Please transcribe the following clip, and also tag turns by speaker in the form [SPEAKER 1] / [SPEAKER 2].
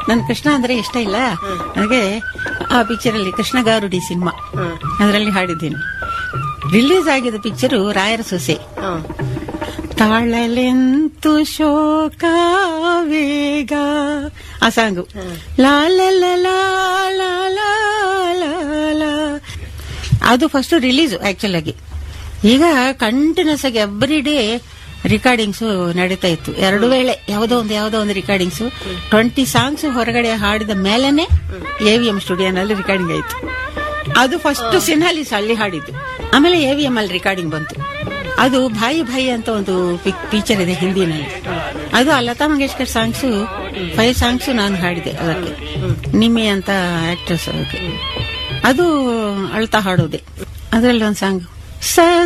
[SPEAKER 1] ನನ್ ಕೃಷ್ಣ ಅಂದ್ರೆ ಇಷ್ಟ ಇಲ್ಲ ನನಗೆ ಆ ಪಿಕ್ಚರ್ ಅಲ್ಲಿ ಕೃಷ್ಣ ಗಾರುಡಿ ಸಿನಿಮಾ ಅದರಲ್ಲಿ ಹಾಡಿದ್ದೀನಿ ರಿಲೀಸ್ ಆಗಿದ ಪಿಕ್ಚರು ರಾಯರ ಸೊಸೆ ತಾಳಲೆಂತು ಶೋಕ ವೇಗ ಆ ಸಾಂಗು ಲಾ ಲಾ ಲಾ ಲಾ ಲಾ ಲಾ ಲಾ ಲಾ. ಅದು ಫಸ್ಟ್ ರಿಲೀಸ್ ಆಕ್ಚುಲ್ ಆಗಿ ಈಗ ಕಂಟಿನ್ಯೂಸ್ ಆಗಿ ಎವ್ರಿ ಡೇ ರಿಕಾರ್ಡಿಂಗ್ಸ್ ನಡೀತಾ ಇತ್ತು ಎರಡು ವೇಳೆ ಯಾವುದೋ ಒಂದು ಯಾವುದೋ ಒಂದು ರಿಕಾರ್ಡಿಂಗ್ಸ್ ಟ್ವೆಂಟಿ ಸಾಂಗ್ಸ್ ಹೊರಗಡೆ ಹಾಡಿದ ಮೇಲೆನೆ ಎ ವಿ ಎಂ ಸ್ಟುಡಿಯೋನಲ್ಲಿ ರಿಕಾರ್ಡಿಂಗ್ ಆಯ್ತು ಅದು ಫಸ್ಟ್ ಸಿನ್ಹಾಲಿಸ್ ಅಲ್ಲಿ ಹಾಡಿದ್ದು ಆಮೇಲೆ ಎ ವಿ ಎಂ ಅಲ್ಲಿ ರಿಕಾರ್ಡಿಂಗ್ ಬಂತು ಅದು ಭಾಯಿ ಭಾಯಿ ಅಂತ ಒಂದು ಪಿಕ್ಚರ್ ಇದೆ ಹಿಂದಿನಲ್ಲಿ ಅದು ಆ Lata Mangeshkar songs five songs ನಾನು ಹಾಡಿದೆ ಅದಕ್ಕೆ ನಿಮ್ಮಿ ಅಂತ ಆಕ್ಟ್ರೆಸ್ ಅದಕ್ಕೆ ಅದು ಅಳ್ತಾ ಹಾಡೋದೆ ಅದರಲ್ಲಿ ಒಂದು ಸಾಂಗ್ ಸ